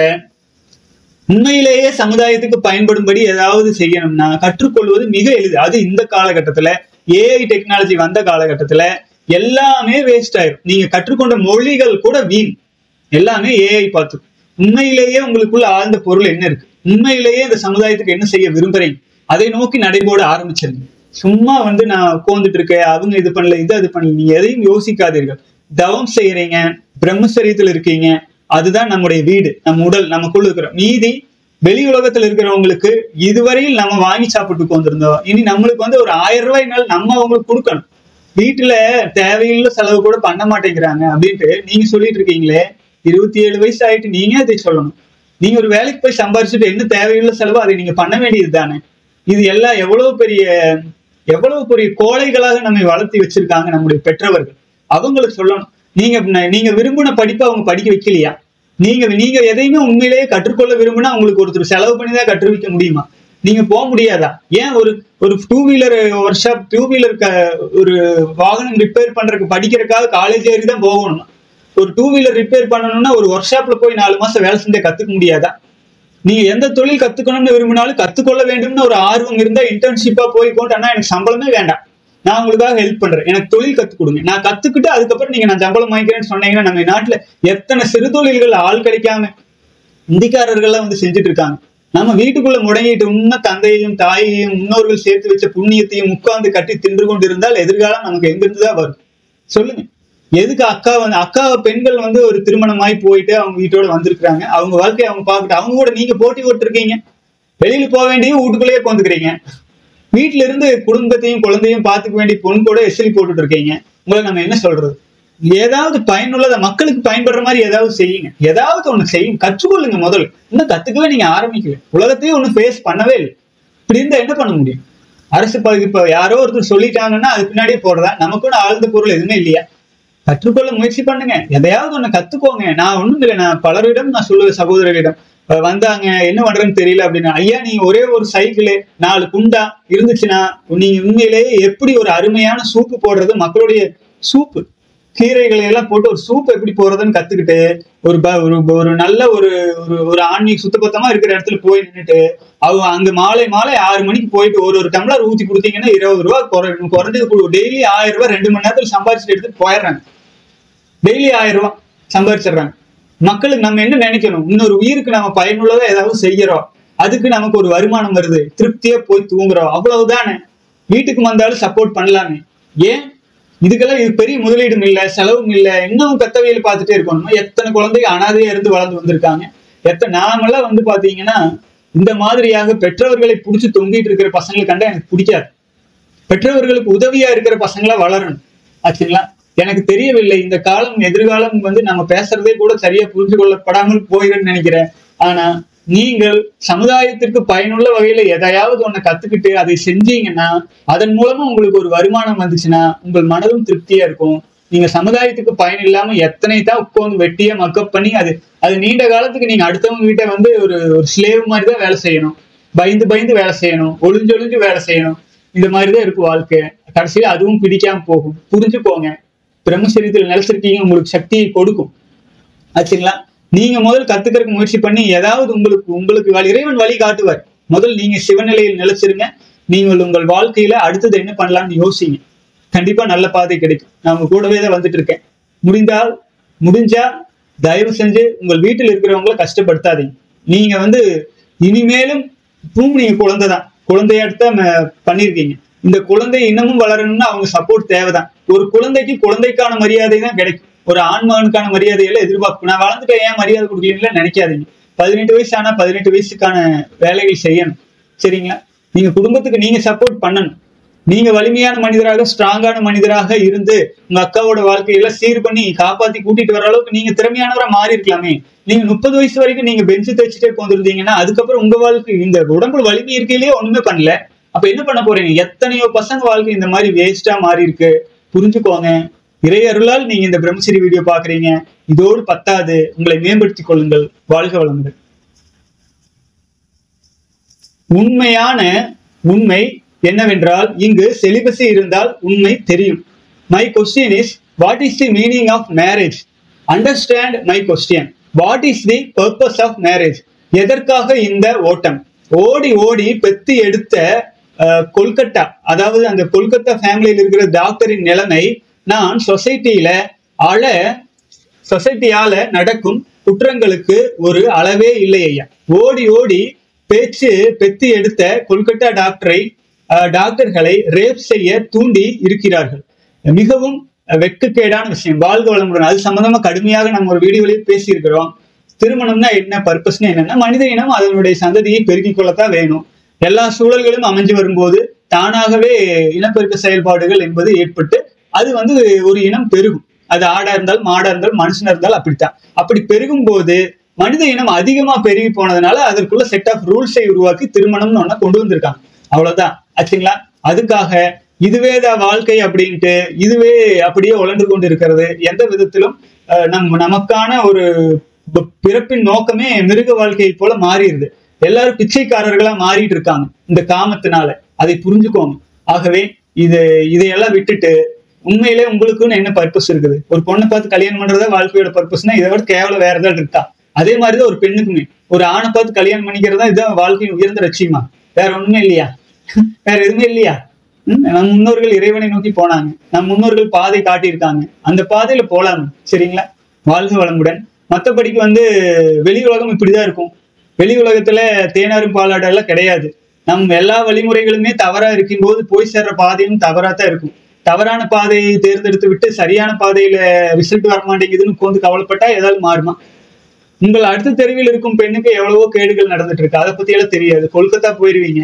உண்மையிலேயே சமுதாயத்துக்கு பயன்படும்படி ஏதாவது செய்யணும்னா கற்றுக்கொள்வது மிக எளிது அது இந்த காலகட்டத்துல ஏஐ டெக்னாலஜி வந்த காலகட்டத்துல எல்லாமே வேஸ்ட் ஆயிரும் நீங்க கற்றுக்கொண்ட மொழிகள் கூட வீண் எல்லாமே ஏஐ பார்த்து உண்மையிலேயே உங்களுக்குள்ள ஆழ்ந்த பொருள் என்ன இருக்கு உண்மையிலேயே இந்த சமுதாயத்துக்கு என்ன செய்ய விரும்புறீங்க அதை நோக்கி நடைபோட ஆரம்பிச்சிருங்க சும்மா வந்து நான் உட்காந்துட்டு இருக்கேன் அவங்க இது பண்ணல இது அது பண்ணல நீங்க எதையும் யோசிக்காதீர்கள் தவம் செய்யறீங்க பிரம்மச்சரியத்தில் இருக்கீங்க அதுதான் நம்முடைய வீடு நம்ம உடல் நமக்குள்ள இருக்கிற மீதி வெளி உலகத்துல இருக்கிறவங்களுக்கு இதுவரையில் நம்ம வாங்கி சாப்பிட்டு கொண்டிருந்தோம் இனி நம்மளுக்கு வந்து ஒரு ஆயிரம் ரூபாய்னால நம்ம அவங்களுக்கு கொடுக்கணும் வீட்டுல தேவையில்ல செலவு கூட பண்ண மாட்டேங்கிறாங்க அப்படின்ட்டு நீங்க சொல்லிட்டு இருக்கீங்களே இருபத்தி ஏழு வயசு ஆயிட்டு நீங்க அதை சொல்லணும் நீங்க ஒரு வேலைக்கு போய் சம்பாரிச்சுட்டு என்ன தேவையுள்ள செலவு அதை நீங்க பண்ண வேண்டியது தானே இது எல்லாம் எவ்வளவு பெரிய எவ்வளவு பெரிய கோழைகளாக நம்மை வளர்த்தி வச்சிருக்காங்க நம்முடைய பெற்றவர்கள் அவங்களுக்கு சொல்லணும் நீங்க ந- நீங்க விரும்பின படிப்பை அவங்க படிக்க வைக்கலையா நீங்க நீங்க எதையுமே உண்மையிலேயே கற்றுக்கொள்ள விரும்பினா உங்களுக்கு ஒருத்தர் செலவு பண்ணி தான் கற்றுவிக்க முடியுமா நீங்க போக முடியாதா ஏன் ஒரு ஒரு two wheeler workshop two wheeler ஒரு வாகனம் ரிப்பேர் பண்றதுக்கு படிக்கிறதுக்காக காலேஜ் ஏறி தான் போகணும் ஒரு டூ வீலர் ரிப்பேர் பண்ணணும்னா ஒரு ஒர்க் ஷாப்ல போய் நாலு மாசம் வேலை செஞ்சா கத்துக்க முடியாதா நீங்க எந்த தொழில் கத்துக்கணும்னு விரும்பினாலும் கத்துக்கொள்ள வேண்டும்னு ஒரு ஆர்வம் இருந்தா இன்டர்ன்ஷிப்பா போய் கொண்டு ஆனா எனக்கு சம்பளமே வேண்டாம் நான் உங்களுக்காக ஹெல்ப் பண்றேன் எனக்கு தொழில் கத்துக் கொடுங்க நான் கத்துக்கிட்டு அதுக்கப்புறம் நீங்க நான் சம்பளம் வாங்கிக்கிறேன்னு சொன்னீங்கன்னா நம்ம நாட்டுல எத்தனை சிறு தொழில்கள் ஆள் கிடைக்காம இந்திக்காரர்கள்லாம் வந்து செஞ்சுட்டு இருக்காங்க நம்ம வீட்டுக்குள்ள முடங்கிட்டு உண்மை தந்தையையும் தாயையும் முன்னோர்கள் சேர்த்து வச்ச புண்ணியத்தையும் உட்கார்ந்து கட்டி தின்று கொண்டு இருந்தால் எதிர்காலம் நமக்கு எங்கிருந்து தான் வரும் சொல்லுங்க எதுக்கு அக்கா வந்து அக்கா பெண்கள் வந்து ஒரு திருமணமாய் போயிட்டு அவங்க வீட்டோட வந்திருக்கிறாங்க அவங்க வாழ்க்கையை அவங்க பார்க்கட்டு அவங்க கூட நீங்க போட்டி போட்டு இருக்கீங்க வெளியில போக வேண்டிய வீட்டுக்குள்ளேயே உட்காந்துக்கிறீங்க வீட்டுல இருந்து குடும்பத்தையும் குழந்தையும் பார்த்துக்க வேண்டிய பொண்ணு கூட எஸ்எலி போட்டுட்டு இருக்கீங்க உங்களை நம்ம என்ன சொல்றது ஏதாவது பயனுள்ளத மக்களுக்கு பயன்படுற மாதிரி ஏதாவது செய்யுங்க ஏதாவது ஒண்ணு செய்யுங்க கற்றுக்கொள்ளுங்க முதல்ல இன்னும் கத்துக்கவே நீங்க ஆரம்பிக்கல உலகத்தையும் ஒண்ணு ஃபேஸ் பண்ணவே இல்லை இப்படி இருந்தா என்ன பண்ண முடியும் அரசு ப- இப்ப யாரோ ஒருத்தர் சொல்லிட்டாங்கன்னா அது பின்னாடியே போறதா நமக்கு ஆழ்ந்த பொருள் எதுவுமே இல்லையா கற்றுக்கொள்ள முயற்சி பண்ணுங்க எதையாவது ஒண்ணு கத்துக்கோங்க நான் ஒண்ணும் இல்லை நான் பலரிடம் நான் சொல்லுவேன் சகோதரர்களிடம் அஹ் வந்தாங்க என்ன பண்றேன்னு தெரியல அப்படின்னா ஐயா நீங்க ஒரே ஒரு சைக்கிள் நாலு குண்டா இருந்துச்சுன்னா நீங்க உண்மையிலேயே எப்படி ஒரு அருமையான சூப்பு போடுறது மக்களுடைய சூப்பு கீரைகளை எல்லாம் போட்டு ஒரு சூப் எப்படி போடுறதுன்னு கத்துக்கிட்டு ஒரு ப- ஒரு ஒரு நல்ல ஒரு ஒரு ஒரு ஆன்மீக சுத்தபத்தமா இருக்கிற இடத்துல போய் நின்னுட்டு அவங்க அங்க மாலை மாலை ஆறு மணிக்கு போயிட்டு ஒரு ஒரு டம்ளர் ஊத்தி கொடுத்தீங்கன்னா இருபது ரூபா குறை குறைஞ்சது டெய்லி ஆயிரம் ரூபாய் ரெண்டு மணி நேரத்துல சம்பாதிச்சுட்டு எடுத்துட்டு போயிடுறாங்க டெய்லி ஆயிரம் ரூபாய் சம்பாதிச்சிடுறாங்க மக்களுக்கு நம்ம என்ன நினைக்கணும் இன்னொரு உயிருக்கு நம்ம பயனுள்ளதா ஏதாவது செய்யறோம் அதுக்கு நமக்கு ஒரு வருமானம் வருது திருப்தியா போய் தூங்குறோம் அவ்வளவுதானே வீட்டுக்கு வந்தாலும் சப்போர்ட் பண்ணலாமே ஏன் இதுக்கெல்லாம் இது பெரிய முதலீடும் இல்ல செலவும் இல்ல இன்னும் கத்தவையில் பார்த்துட்டே இருக்கணும் எத்தனை குழந்தைங்க அனாதையா இருந்து வளர்ந்து வந்திருக்காங்க எத்தனை நாமெல்லாம் வந்து பாத்தீங்கன்னா இந்த மாதிரியாக பெற்றவர்களை புடிச்சு தொங்கிட்டு இருக்கிற பசங்களை கண்டா எனக்கு பிடிக்காது பெற்றவர்களுக்கு உதவியா இருக்கிற பசங்களா வளரணும் ஆச்சுங்களா எனக்கு தெரியவில்லை இந்த காலம் எதிர்காலம் வந்து நம்ம பேசுறதே கூட சரியா புரிஞ்சு கொள்ளப்படாமல் போயிருன்னு நினைக்கிறேன் ஆனா நீங்கள் சமுதாயத்திற்கு பயனுள்ள வகையில எதையாவது ஒண்ணு கத்துக்கிட்டு அதை செஞ்சீங்கன்னா அதன் மூலமா உங்களுக்கு ஒரு வருமானம் வந்துச்சுன்னா உங்கள் மனதும் திருப்தியா இருக்கும் நீங்க சமுதாயத்துக்கு பயன் இல்லாம எத்தனை தான் உட்காந்து வெட்டியா மக்கப் பண்ணி அது அது நீண்ட காலத்துக்கு நீங்க அடுத்தவங்க கிட்ட வந்து ஒரு ஒரு ஸ்லேவ் மாதிரி தான் வேலை செய்யணும் பயந்து பயந்து வேலை செய்யணும் ஒளிஞ்சு ஒளிஞ்சு வேலை செய்யணும் இந்த மாதிரி தான் இருக்கும் வாழ்க்கை கடைசியில அதுவும் பிடிக்காம போகும் புரிஞ்சுக்கோங்க பிரம்மசரீரத்தில் நிலச்சிருக்கீங்க உங்களுக்கு சக்தியை கொடுக்கும் ஆச்சுங்களா நீங்க முதல் கத்துக்கிறதுக்கு முயற்சி பண்ணி ஏதாவது உங்களுக்கு உங்களுக்கு வழி இறைவன் வழி காட்டுவார் முதல் நீங்க சிவநிலையில் நிலைச்சிருங்க நீங்கள் உங்கள் வாழ்க்கையில அடுத்தது என்ன பண்ணலாம்னு யோசிங்க கண்டிப்பா நல்ல பாதை கிடைக்கும் நான் உங்க கூடவே தான் வந்துட்டு இருக்கேன் முடிந்தால் முடிஞ்சா தயவு செஞ்சு உங்கள் வீட்டில் இருக்கிறவங்கள கஷ்டப்படுத்தாதீங்க நீங்க வந்து இனிமேலும் இப்பவும் நீங்க குழந்தை தான் குழந்தையாட்டு தான் பண்ணிருக்கீங்க இந்த குழந்தை இன்னமும் வளரணும்னா அவங்க சப்போர்ட் தேவைதான் ஒரு குழந்தைக்கு குழந்தைக்கான மரியாதை தான் கிடைக்கும் ஒரு ஆண்மகனுக்கான மரியாதையெல்லாம் எதிர்பார்ப்பு நான் வளர்ந்துட்டு ஏன் மரியாதை கொடுக்கலீங்களா நினைக்காதீங்க பதினெட்டு வயசு ஆனா பதினெட்டு வயசுக்கான வேலைகள் செய்யணும் சரிங்களா நீங்க குடும்பத்துக்கு நீங்க சப்போர்ட் பண்ணணும் நீங்க வலிமையான மனிதராக ஸ்ட்ராங்கான மனிதராக இருந்து உங்க அக்காவோட வாழ்க்கையில சீர் பண்ணி காப்பாத்தி கூட்டிட்டு வர அளவுக்கு நீங்க திறமையானவரா மாறி இருக்கலாமே நீங்க முப்பது வயசு வரைக்கும் நீங்க பெஞ்சு தைச்சுட்டே உட்காந்துருந்தீங்கன்னா அதுக்கப்புறம் உங்க வாழ்க்கை இந்த உடம்புல வலிமை இருக்கையிலேயே ஒண்ணுமே பண்ணல அப்ப என்ன பண்ண போறீங்க எத்தனையோ பசங்க வாழ்க்கை இந்த மாதிரி வேஸ்டா மாறி இருக்கு புரிஞ்சுக்கோங்க இறை அருளால் நீங்க இந்த பிரம்மச்சரி வீடியோ பாக்குறீங்க இதோடு பத்தாது உங்களை மேம்படுத்திக் கொள்ளுங்கள் வாழ்க வளமுடன் உண்மையான உண்மை என்னவென்றால் இங்கு செலிபசி இருந்தால் உண்மை தெரியும் my question is what is the meaning of marriage understand my question what is the purpose of marriage எதற்காக இந்த ஓட்டம் ஓடி ஓடி பெத்து எடுத்த அஹ், கொல்கத்தா அதாவது அந்த கொல்கத்தா ஃபேமிலியில் இருக்கிற டாக்டரின் நிலைமை நான் சொசைட்டியில அழ சொசைட்டியால நடக்கும் குற்றங்களுக்கு ஒரு அளவே இல்லை ஐயா ஓடி ஓடி பேச்சு பெத்தி எடுத்த கொல்கத்தா டாக்டரை அஹ், டாக்டர்களை ரேப் செய்ய தூண்டி இருக்கிறார்கள் மிகவும் அஹ், வெட்கக்கேடான விஷயம் வாழ்க வளமுடன் அது சம்பந்தமா கடுமையாக நம்ம ஒரு வீடியோலயே பேசியிருக்கிறோம் திருமணம்னா என்ன பர்பஸ்னு என்னன்னா மனித இனம் அதனுடைய சந்ததியை பெருக்கிக் கொள்ளத்தான் வேணும் எல்லா சூழல்களும் அமைஞ்சு வரும்போது தானாகவே இனப்பெருக்க செயல்பாடுகள் என்பது ஏற்பட்டு அது வந்து ஒரு இனம் பெருகும் அது ஆடா இருந்தாலும் மாடா இருந்தாலும் மனுஷனா இருந்தாலும் அப்படித்தான் அப்படி பெருகும் போது மனித இனம் அதிகமா பெருகி போனதுனால அதற்குள்ள செட் ஆஃப் ரூல்ஸை உருவாக்கி திருமணம்னு ஒண்ணு கொண்டு வந்திருக்காங்க அவ்வளவுதான் ஆச்சுங்களா அதுக்காக இதுவேதான் வாழ்க்கை அப்படின்ட்டு இதுவே அப்படியே உழன்று கொண்டு இருக்கிறது எந்த விதத்திலும் அஹ், நம் நமக்கான ஒரு ப- பிறப்பின் நோக்கமே மிருக வாழ்க்கையை போல மாறிடுது எல்லாரும் பிச்சைக்காரர்களா மாறிட்டு இருக்காங்க இந்த காமத்தினால அதை புரிஞ்சுக்கோங்க ஆகவே இது இதையெல்லாம் விட்டுட்டு உண்மையிலே உங்களுக்குன்னு என்ன பர்பஸ் இருக்குது ஒரு பொண்ணை பார்த்து கல்யாணம் பண்றதா வாழ்க்கையோட பர்பஸ்னா இதை விட கேவலம் வேற ஏதாவது இருக்கா அதே மாதிரிதான் ஒரு பெண்ணுக்குமே ஒரு ஆணை பார்த்து கல்யாணம் பண்ணிக்கிறதா இதான் வாழ்க்கையின் உயர்ந்த லட்சியமா வேற ஒண்ணுமே இல்லையா வேற எதுவுமே இல்லையா ம், நம் முன்னோர்கள் இறைவனை நோக்கி போனாங்க நம் முன்னோர்கள் பாதை காட்டியிருக்காங்க அந்த பாதையில போலாம் சரிங்களா வாழ்க வளமுடன் மத்தபடிக்கு வந்து வெளி உலகம் இப்படிதான் இருக்கும் வெளி உலகத்துல தேனாரும் பாலாடம் எல்லாம் கிடையாது நம் எல்லா வழிமுறைகளுமே தவறா இருக்கும்போது போய் சேர்ற பாதையும் தவறா தான் இருக்கும் தவறான பாதையை தேர்ந்தெடுத்து விட்டு சரியான பாதையில ரிசல்ட் வர மாட்டேங்குதுன்னு உட்காந்து கவலைப்பட்டா ஏதாவது மாறுமா உங்கள் அடுத்த தெருவில் இருக்கும் பெண்ணுக்கு எவ்வளவோ கேடுகள் நடந்துட்டு இருக்கு அதை பத்தி எல்லாம் தெரியாது கொல்கத்தா போயிருவீங்க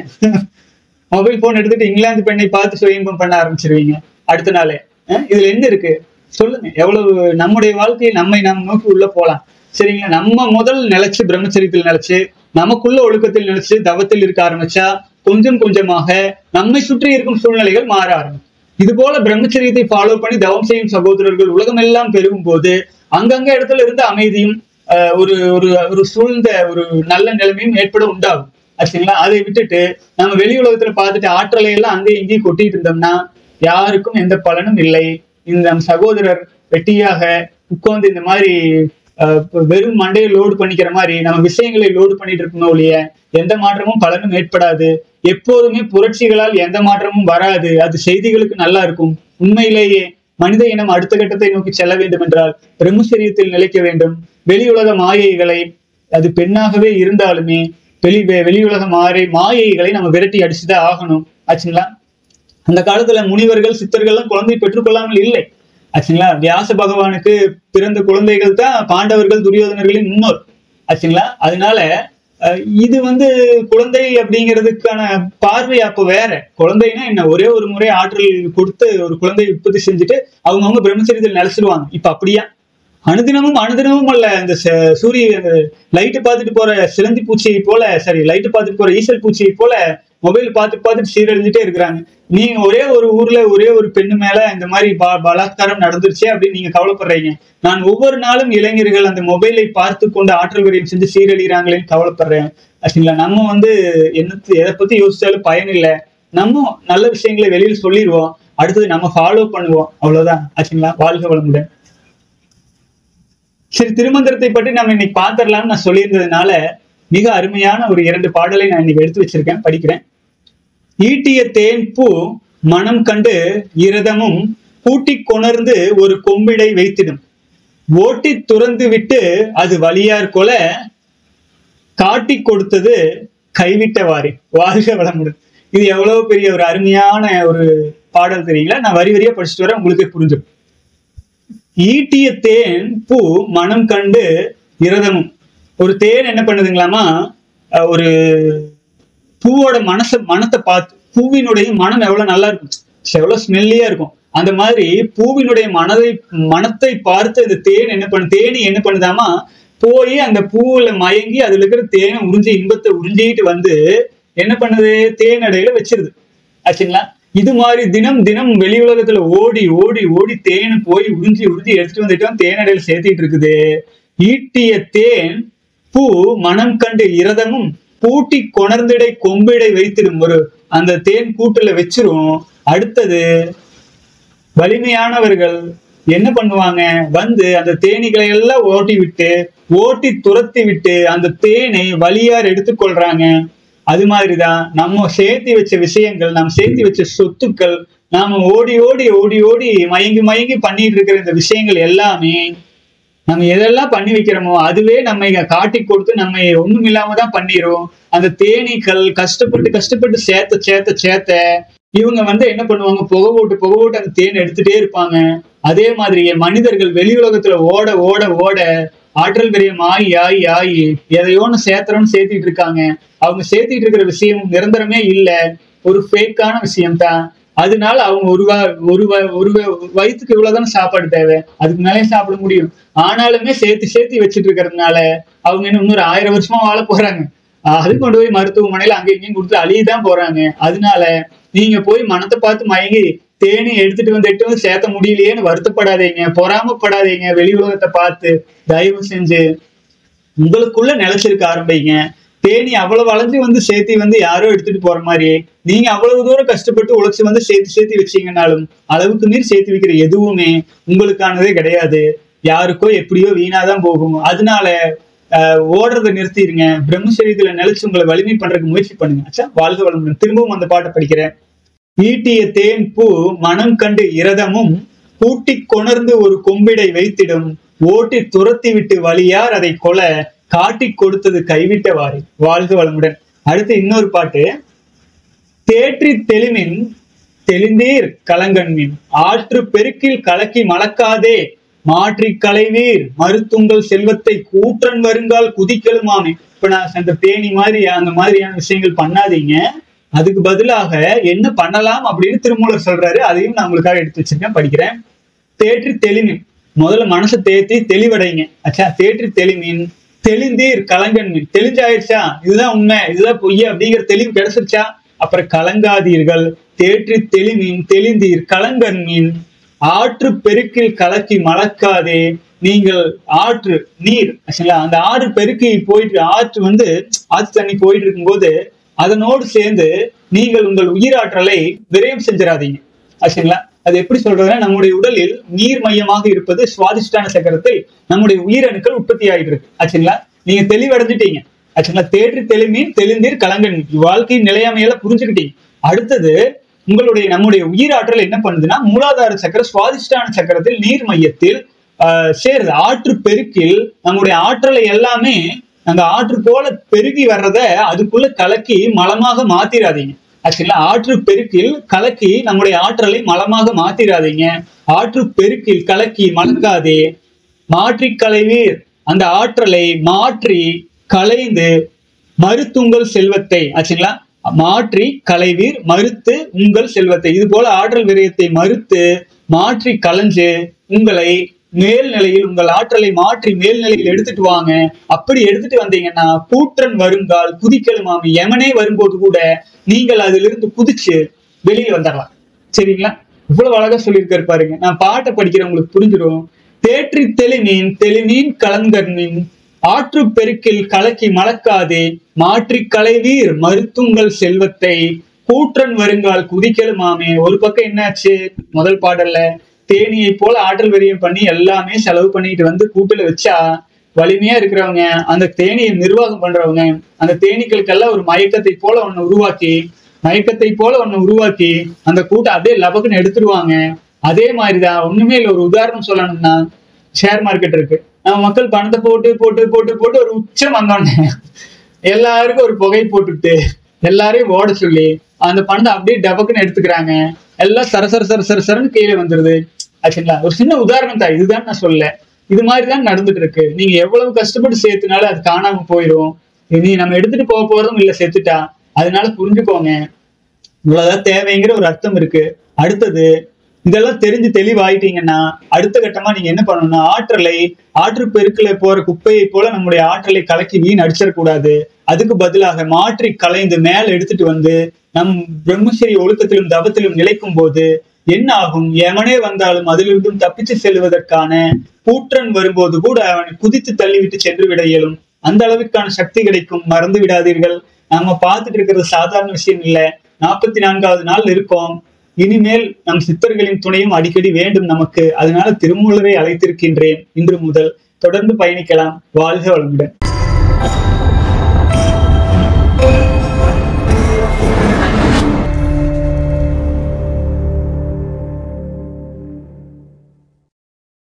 மொபைல் போன் எடுத்துட்டு இங்கிலாந்து பெண்ணை பார்த்து சுயம்பம் பண்ண ஆரம்பிச்சிருவீங்க அடுத்த நாளே அஹ் இதுல என்ன இருக்கு சொல்லுங்க எவ்வளவு நம்முடைய வாழ்க்கையை நம்மை நாம் நோக்கி உள்ள போலாம் சரிங்களா நம்ம முதல் நிலைச்சு பிரம்மச்சரியத்தில் நிலைச்சு நமக்குள்ள ஒழுக்கத்தில் நிலைச்சு தவத்தில் இருக்க ஆரம்பிச்சா கொஞ்சம் கொஞ்சமாக நம்மை சுற்றி இருக்கும் சூழ்நிலைகள் மாற ஆரம்பிக்கும் இது போல பிரம்மச்சரியத்தை ஃபாலோ பண்ணி தவம் செய்யும் சகோதரர்கள் உலகம் எல்லாம் பெருகும் போது அங்கங்க இடத்துல இருந்து அமைதியும் ஆஹ், ஒரு ஒரு ஒரு சூழ்ந்த ஒரு நல்ல நிலைமையும் ஏற்பட உண்டாகும் ஆச்சுங்களா அதை விட்டுட்டு நம்ம வெளி உலகத்துல பார்த்துட்டு ஆற்றலை எல்லாம் அங்கேயும் இங்கேயும் கொட்டிட்டு இருந்தோம்னா யாருக்கும் எந்த பலனும் இல்லை இந்த நம் சகோதரர் வெட்டியாக உட்கார்ந்து இந்த மாதிரி ஆஹ், இப்ப வெறும் மண்டையை லோடு பண்ணிக்கிற மாதிரி நம்ம விஷயங்களை லோடு பண்ணிட்டு இருக்கணும் ஒழிய எந்த மாற்றமும் பலனும் ஏற்படாது எப்போதுமே புரட்சிகளால் எந்த மாற்றமும் வராது அது செய்திகளுக்கு நல்லா இருக்கும் உண்மையிலேயே மனித இனம் அடுத்த கட்டத்தை நோக்கி செல்ல வேண்டும் என்றால் பிரம்மச்சரியத்தில் நிலைக்க வேண்டும் வெளி உலக மாயைகளை அது பெண்ணாகவே இருந்தாலுமே வெளி வெ- வெளி உலக மாயை மாயைகளை நம்ம விரட்டி அடிச்சுதான் ஆகணும் ஆச்சுங்களா அந்த காலத்துல முனிவர்கள் சித்தர்கள்லாம் குழந்தை பெற்றுக்கொள்ளாமல் இல்லை ஆச்சுங்களா வியாச பகவானுக்கு பிறந்த குழந்தைகள் தான் பாண்டவர்கள் துரியோதனர்களின் முன்னோர் ஆச்சுங்களா அதனால அஹ், இது வந்து குழந்தை அப்படிங்கிறதுக்கான பார்வை அப்ப வேற குழந்தைன்னா என்ன ஒரே ஒரு முறை ஆற்றல் கொடுத்து ஒரு குழந்தையை உற்பத்தி செஞ்சுட்டு அவங்கவுங்க பிரம்மச்சரியத்தில் நிலைச்சிருவாங்க இப்ப அப்படியா அனுதினமும் அனுதினமும் அல்ல இந்த ச- சூரிய லைட்டு பார்த்துட்டு போற சிலந்தி பூச்சியை போல சரி லைட்டு பார்த்துட்டு போற ஈசல் பூச்சியை போல மொபைல் பார்த்துட்டு பார்த்துட்டு சீரழிஞ்சுட்டே இருக்கிறாங்க நீங்க ஒரே ஒரு ஊர்ல ஒரே ஒரு பெண்ணு மேல இந்த மாதிரி ப- பலாத்காரம் நடந்துருச்சே அப்படின்னு நீங்க கவலைப்படுறீங்க நான் ஒவ்வொரு நாளும் இளைஞர்கள் அந்த மொபைலை பார்த்து கொண்டு ஆற்றல் விரயம் செஞ்சு சீரழிகிறாங்களேன்னு கவலைப்படுறேன் ஆச்சுங்களா நம்ம வந்து என்னத்து எதை பத்தி யோசிச்சாலும் பயன் இல்லை நம்ம நல்ல விஷயங்களை வெளியில சொல்லிடுவோம் அடுத்தது நம்ம ஃபாலோ பண்ணுவோம் அவ்வளவுதான் ஆச்சுங்களா வாழ்க வளமுடன் சரி திருமந்திரத்தை பற்றி நம்ம இன்னைக்கு பார்த்துடலாம்னு நான் சொல்லியிருந்ததுனால மிக அருமையான ஒரு இரண்டு பாடலை நான் இன்னைக்கு எடுத்து வச்சிருக்கேன் படிக்கிறேன் ஈட்டிய தேன் பூ மனம் கண்டு இரதமும் பூட்டிக் கொணர்ந்து ஒரு கொம்பிடை வைத்திடும் ஓட்டி துறந்து விட்டு அது வலியார் கொல காட்டி கொடுத்தது கைவிட்டவாறே வாழ்க வளமுடன் இது எவ்வளவு பெரிய ஒரு அருமையான ஒரு பாடல் தெரியுங்களா நான் வரி வரியா படிச்சுட்டு வரேன் உங்களுக்கே புரிஞ்சிடும் ஈட்டிய தேன் பூ மனம் கண்டு இரதமும் ஒரு தேன் என்ன பண்ணுதுங்களாமா அஹ் ஒரு பூவோட மனச மனத்தை பார்த்து பூவினுடைய மனம் எவ்வளவு நல்லா இருக்கும் எவ்வளவு ஸ்மெல்லியா இருக்கும் அந்த மாதிரி பூவினுடைய மனதை மனத்தை பார்த்து அந்த தேன் என்ன பண்ணு தேனி என்ன பண்ணுதாமா போய் அந்த பூவுல மயங்கி அதுல இருக்கிற தேனை உறிஞ்சி இன்பத்தை உறிஞ்சிட்டு வந்து என்ன பண்ணுது தேன் அடையில வச்சிருது ஆச்சுங்களா இது மாதிரி தினம் தினம் வெளி உலகத்துல ஓடி ஓடி ஓடி தேன் போய் உறிஞ்சி உறிஞ்சி எடுத்துட்டு வந்துட்டு தேனடையில சேர்த்திட்டு இருக்குது ஈட்டிய தேன் பூ மனம் கண்டு இரதமும் பூட்டி கொணர்ந்திடை கொம்பிடை வைத்திடும் ஒரு அந்த தேன் கூட்டுல வச்சிரும் அடுத்தது வலிமையானவர்கள் என்ன பண்ணுவாங்க வந்து அந்த தேனீகளை எல்லாம் ஓட்டி விட்டு ஓட்டி துரத்தி விட்டு அந்த தேனை வலியார் எடுத்துக்கொள்றாங்க அது மாதிரிதான் நம்ம சேர்த்தி வச்ச விஷயங்கள் நாம் சேர்த்தி வச்ச சொத்துக்கள் நாம ஓடி ஓடி ஓடி ஓடி மயங்கி மயங்கி பண்ணிட்டு இருக்கிற இந்த விஷயங்கள் எல்லாமே நம்ம எதெல்லாம் பண்ணி வைக்கிறோமோ அதுவே நம்ம இங்க காட்டி கொடுத்து நம்ம ஒண்ணும் இல்லாம தான் பண்ணிரும் அந்த தேனீக்கள் கஷ்டப்பட்டு கஷ்டப்பட்டு சேர்த்த சேர்த்த சேர்த்த இவங்க வந்து என்ன பண்ணுவாங்க புகை போட்டு புகை போட்டு அந்த தேன் எடுத்துட்டே இருப்பாங்க அதே மாதிரியே மனிதர்கள் வெளி உலகத்துல ஓட ஓட ஓட ஆற்றல் விரயம் ஆகி ஆகி ஆகி எதையோன்னு சேர்த்துறோம்னு சேர்த்திட்டு இருக்காங்க அவங்க சேர்த்திட்டு இருக்கிற விஷயம் நிரந்தரமே இல்லை ஒரு ஃபேக்கான விஷயம் தான் அதனால அவங்க ஒரு வா- ஒரு வ- ஒரு வ- வயிற்றுக்கு இவ்வளவுதானே சாப்பாடு தேவை அதுக்கு மேலே சாப்பிட முடியும் ஆனாலுமே சேர்த்து சேர்த்து வச்சிட்டு இருக்கிறதுனால அவங்க இன்னும் இன்னொரு ஆயிரம் வருஷமா வாழ போறாங்க ஆஹ் அது கொண்டு போய் மருத்துவமனையில அங்க இங்கேயும் கொடுத்து அழியதான் போறாங்க அதனால நீங்க போய் மனத்தை பார்த்து மயங்கி தேனி எடுத்துட்டு வந்து எட்டு வந்து சேர்த்த முடியலையேன்னு வருத்தப்படாதீங்க பொறாமப்படாதீங்க வெளி உலகத்தை பார்த்து தயவு செஞ்சு உங்களுக்குள்ள நிலைச்சிருக்க ஆரம்பிங்க தேனி அவ்வளவு வளைஞ்சு வந்து சேர்த்தி வந்து யாரோ எடுத்துட்டு போற மாதிரி நீங்க அவ்வளவு தூரம் கஷ்டப்பட்டு உழைச்சு வந்து சேர்த்து சேர்த்து வச்சீங்கன்னாலும் அளவுக்கு மீறி சேர்த்து வைக்கிற எதுவுமே உங்களுக்கானதே கிடையாது யாருக்கோ எப்படியோ வீணாதான் போகும் அதனால ஆஹ், ஓடுறதை நிறுத்திடுங்க பிரம்மசரீரத்துல நிலைச்சு உங்களை வலிமை பண்றதுக்கு முயற்சி பண்ணுங்க அச்சா வாழ்க வளமுடன் திரும்பவும் அந்த பாட்டை படிக்கிறேன் ஈட்டிய தேன் பூ மனம் கண்டு இரதமும் பூட்டி கொணர்ந்து ஒரு கொம்பிடை வைத்திடும் ஓட்டி துரத்தி விட்டு வலியார் அதை கொல காட்டி கொடுத்தது கைவிட்டவாறு வாழ்க வளமுடன் அடுத்து இன்னொரு பாட்டு தேற்றி தெளிமின் தெளிந்தீர் கலங்கண்மின் ஆற்று பெருக்கில் கலக்கி மலக்காதே மாற்றி களைவீர் மருத்துங்கள் செல்வத்தை கூற்றன் வருங்கால் குதிக்கலுமாமே இப்ப நான் அந்த தேனி மாதிரி அந்த மாதிரியான விஷயங்கள் பண்ணாதீங்க அதுக்கு பதிலாக என்ன பண்ணலாம் அப்படின்னு திருமூலர் சொல்றாரு அதையும் நான் உங்களுக்காக எடுத்து வச்சிருக்கேன் படிக்கிறேன் தேற்றி தெளிமின் முதல்ல மனசை தேத்தி தெளிவடைங்க அச்சா தேற்றி தெளிமின் தெளிந்தீர் கலங்கன் மீன் தெளிஞ்சாயிருச்சா இதுதான் உண்மை இதுதான் பொய் அப்படிங்கிற தெளிவு கிடைச்சிருச்சா அப்புறம் கலங்காதீர்கள் தேற்றி தெளிமின் தெளிந்தீர் கலங்கன் மீன் ஆற்று பெருக்கில் கலக்கி மலக்காதே நீங்கள் ஆற்று நீர் ஆச்சுங்களா அந்த ஆறு பெருக்கி போயிட்டு ஆற்று வந்து ஆற்று தண்ணி போயிட்டு இருக்கும்போது அதனோடு சேர்ந்து நீங்கள் உங்கள் உயிராற்றலை விரயம் செஞ்சிடாதீங்க ஆச்சுங்களா அது எப்படி சொல்றதுன்னா நம்முடைய உடலில் நீர் மையமாக இருப்பது சுவாதிஷ்டான சக்கரத்தில் நம்முடைய உயிரணுக்கள் உற்பத்தி ஆகிட்டு இருக்கு ஆச்சுங்களா நீங்க தெளிவடைஞ்சிட்டீங்க ஆச்சுங்களா தேற்றி தெளிமீன் தெளிந்தீர் கலங்கன் வாழ்க்கையின் நிலையாமையில புரிஞ்சுக்கிட்டீங்க அடுத்தது உங்களுடைய நம்முடைய உயிராற்றல் என்ன பண்ணுதுன்னா மூலாதார சக்கர சுவாதிஷ்டான சக்கரத்தில் நீர் மையத்தில் ஆஹ், சேருது ஆற்று பெருக்கில் நம்முடைய ஆற்றலை எல்லாமே அந்த ஆற்று போல பெருகி வர்றத அதுக்குள்ள கலக்கி மலமாக மாத்திராதீங்க ஆக்சுவலா ஆற்று பெருக்கில் கலக்கி நம்முடைய ஆற்றலை மலமாக மாத்திராதீங்க ஆற்று பெருக்கில் கலக்கி மலக்காதே மாற்றி களைவீர் அந்த ஆற்றலை மாற்றி களைந்து மறுத்துங்கள் செல்வத்தை ஆச்சுங்களா மாற்றி களைவீர் மறுத்து உங்கள் செல்வத்தை இது போல ஆற்றல் விரயத்தை மறுத்து மாற்றி களைஞ்சு உங்களை மேல்நிலையில் உங்கள் ஆற்றலை மாற்றி மேல்நிலையில் எடுத்துட்டு வாங்க அப்படி எடுத்துட்டு வந்தீங்கன்னா கூற்றன் வருங்கால் குதிக்கலுமாமி யமனே வரும்போது கூட நீங்கள் அதிலிருந்து குதிச்சு வெளியே வந்துடலாம் சரிங்களா இவ்வளவு அழகா சொல்லியிருக்காரு பாருங்க நான் பாட்டை படிக்கிறேன் உங்களுக்கு புரிஞ்சிடும் தேற்றி தெளிமீன் தெளிமீன் கலங்கர்மீன் ஆற்று பெருக்கில் கலக்கி மலக்காதே மாற்றி களைவீர் மருத்துங்கள் செல்வத்தை கூற்றன் வருங்கால் குதிக்கலுமாமே ஒரு பக்கம் என்னாச்சு முதல் பாடல்ல தேனியை போல ஆற்றல் விரயம் பண்ணி எல்லாமே செலவு பண்ணிட்டு வந்து கூட்டுல வச்சா வலிமையா இருக்கிறவங்க அந்த தேனியை நிர்வாகம் பண்றவங்க அந்த தேனீக்களுக்கெல்லாம் ஒரு மயக்கத்தை போல ஒண்ணு உருவாக்கி மயக்கத்தை போல ஒண்ணு உருவாக்கி அந்த கூட்டை அப்படியே லபக்குன்னு எடுத்துருவாங்க அதே மாதிரிதான் ஒண்ணுமே இல்லை ஒரு உதாரணம் சொல்லணும்னா ஷேர் மார்க்கெட் இருக்கு நம்ம மக்கள் பணத்தை போட்டு போட்டு போட்டு போட்டு ஒரு உச்சம் வந்தோடனே எல்லாருக்கும் ஒரு புகை போட்டுட்டு எல்லாரையும் ஓட சொல்லி அந்த பணத்தை அப்படியே டபக்குன்னு எடுத்துக்கிறாங்க எல்லாம் சர சர சர சர சரன்னு கீழே வந்துருது ஆச்சுங்களா ஒரு சின்ன உதாரணம் தான் இதுதான் நான் சொல்ல இது மாதிரி தான் நடந்துட்டு இருக்கு நீங்க எவ்வளவு கஷ்டப்பட்டு சேர்த்துனாலும் அது காணாம போயிடும் நீ நம்ம எடுத்துட்டு போக போறதும் இல்ல செத்துட்டா அதனால புரிஞ்சுக்கோங்க இவ்வளவுதான் தேவைங்கிற ஒரு அர்த்தம் இருக்கு அடுத்தது இதெல்லாம் தெரிஞ்சு தெளிவாயிட்டீங்கன்னா அடுத்த கட்டமா நீங்க என்ன பண்ணணும்னா ஆற்றலை ஆற்று பெருக்கில போற குப்பையை போல நம்முடைய ஆற்றலை கலக்கி வீண் அடிச்சிடக்கூடாது அதுக்கு பதிலாக மாற்றி கலைந்து மேல எடுத்துட்டு வந்து நம் பிரம்மச்சரி ஒழுக்கத்திலும் தவத்திலும் நிலைக்கும் போது என்ன ஆகும் எவனே வந்தாலும் அதிலிருந்தும் தப்பிச்சு செல்வதற்கான கூற்றன் வரும்போது கூட அவனை குதித்து தள்ளிவிட்டு சென்று விட இயலும் அந்த அளவிற்கான சக்தி கிடைக்கும் மறந்து விடாதீர்கள் நாம பார்த்துட்டு இருக்கிறது சாதாரண விஷயம் இல்ல நாற்பத்தி நான்காவது நாள் இருக்கோம் இனிமேல் நம் சித்தர்களின் துணையும் அடிக்கடி வேண்டும் நமக்கு அதனால திருமூலரை அழைத்திருக்கின்றேன் இன்று முதல் தொடர்ந்து பயணிக்கலாம் வாழ்க வளமுடன்